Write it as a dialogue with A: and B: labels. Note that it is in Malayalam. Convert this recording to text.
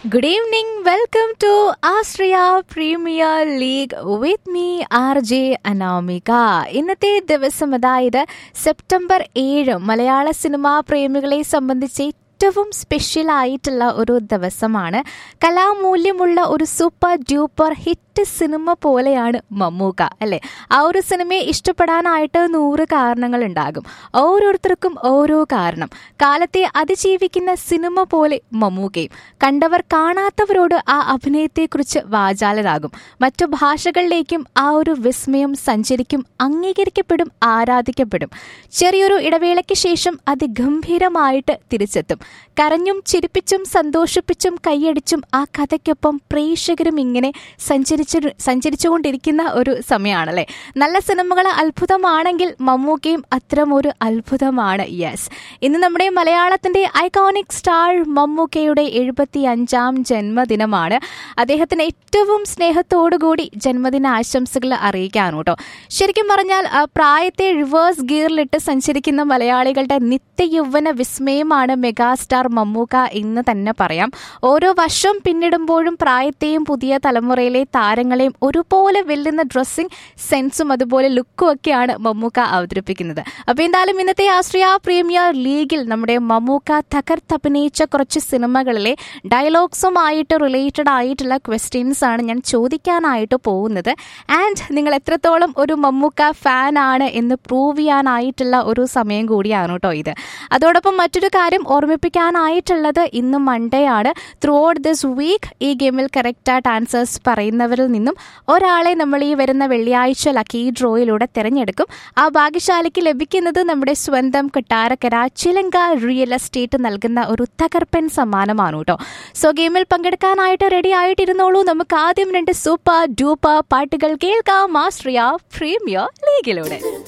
A: Good evening. Welcome to Austria Premier League with me, R J Anamika ഇന്നത്തെ ദിവസം അതായത് സെപ്റ്റംബർ ഏഴ് മലയാള സിനിമാ പ്രേമികളെ സംബന്ധിച്ച് ഏറ്റവും സ്പെഷ്യൽ ആയിട്ടുള്ള ഒരു ദിവസമാണ് കലാമൂല്യമുള്ള ഒരു സൂപ്പർ ഡ്യൂപ്പർ ഹിറ്റ് സിനിമ പോലെയാണ് മമ്മൂക്ക അല്ലെ ആ ഒരു സിനിമയെ ഇഷ്ടപ്പെടാനായിട്ട് നൂറ് കാരണങ്ങൾ ഉണ്ടാകും ഓരോരുത്തർക്കും ഓരോ കാരണം കാലത്തെ അതിജീവിക്കുന്ന സിനിമ പോലെ മമ്മൂക്കയും കണ്ടവർ കാണാത്തവരോട് ആ അഭിനയത്തെക്കുറിച്ച് വാചാലരാകും മറ്റു ഭാഷകളിലേക്കും ആ ഒരു വിസ്മയം സഞ്ചരിക്കും അംഗീകരിക്കപ്പെടും ആരാധിക്കപ്പെടും ചെറിയൊരു ഇടവേളയ്ക്ക് ശേഷം അതിഗംഭീരമായിട്ട് തിരിച്ചെത്തും കരഞ്ഞും ചിരിപ്പിച്ചും സന്തോഷിപ്പിച്ചും കൈയടിച്ചും ആ കഥയ്ക്കൊപ്പം പ്രേക്ഷകരും ഇങ്ങനെ സഞ്ചരിച്ചു സഞ്ചരിച്ചുകൊണ്ടിരിക്കുന്ന ഒരു സമയമാണല്ലേ നല്ല സിനിമകൾ അത്ഭുതമാണെങ്കിൽ മമ്മൂക്കയും അത്തരം ഒരു അത്ഭുതമാണ് യെസ് ഇന്ന് നമ്മുടെ മലയാളത്തിന്റെ ഐക്കോണിക് സ്റ്റാർ മമ്മൂക്കയുടെ എഴുപത്തി അഞ്ചാം ജന്മദിനമാണ് അദ്ദേഹത്തിന് ഏറ്റവും സ്നേഹത്തോടുകൂടി ജന്മദിന ആശംസകൾ അറിയിക്കാണ് കേട്ടോ ശരിക്കും പറഞ്ഞാൽ ആ പ്രായത്തെ റിവേഴ്സ് ഗിയറിലിട്ട് സഞ്ചരിക്കുന്ന മലയാളികളുടെ നിത്യയൗവന വിസ്മയമാണ് മെഗാസ്റ്റാർ മമ്മൂക്ക എന്ന് തന്നെ പറയാം ഓരോ വർഷം പിന്നിടുമ്പോഴും പ്രായത്തെയും പുതിയ തലമുറയിലെ താരങ്ങളെയും ഒരുപോലെ വെല്ലുന്ന ഡ്രസ്സിംഗ് സെൻസും അതുപോലെ ലുക്കും ഒക്കെയാണ് മമ്മൂക്ക അവതരിപ്പിക്കുന്നത് അപ്പൊ എന്തായാലും ഇന്നത്തെ ആസ്ട്രിയ പ്രീമിയർ ലീഗിൽ നമ്മുടെ മമ്മൂക്ക തകർത്തഭിനയിച്ച കുറച്ച് സിനിമകളിലെ ഡയലോഗ്സുമായിട്ട് റിലേറ്റഡ് ആയിട്ടുള്ള ക്വസ്റ്റ്യൻസ് ആണ് ഞാൻ ചോദിക്കാനായിട്ട് പോകുന്നത് ആൻഡ് നിങ്ങൾ എത്രത്തോളം ഒരു മമ്മൂക്ക ഫാൻ ആണ് എന്ന് പ്രൂവ് ചെയ്യാനായിട്ടുള്ള ഒരു സമയം കൂടിയാണ് കേട്ടോ ഇത് അതോടൊപ്പം മറ്റൊരു കാര്യം ഓർമ്മിപ്പിക്കാനായിട്ടുള്ളത് ഇന്ന് മൺഡേ ആണ് ത്രൂ ഔട്ട് ദിസ് വീക്ക് ഈ ഗെയിമിൽ കറക്റ്റായിട്ട് ആൻസേഴ്സ് പറയുന്നവരിൽ നിന്നും ഒരാളെ നമ്മൾ ഈ വരുന്ന വെള്ളിയാഴ്ച ലക്കി ഡ്രോയിലൂടെ തിരഞ്ഞെടുക്കും ആ ഭാഗ്യശാലിക്ക് ലഭിക്കുന്നത് നമ്മുടെ സ്വന്തം കൊട്ടാരക്കര ചിലങ്ക റിയൽ എസ്റ്റേറ്റ് നൽകുന്ന ഒരു തകർപ്പൻ സമ്മാനമാണ് കേട്ടോ സോ ഗെയിമിൽ പങ്കെടുക്കാനായിട്ട് റെഡി ആയിട്ടിരുന്നോളൂ നമുക്ക് ആദ്യം രണ്ട് സൂപ്പർ ഡൂപ്പർ പാട്ടുകൾ കേൾക്കാം മാസ്ട്രിയ പ്രീമിയർ ലീഗിലൂടെ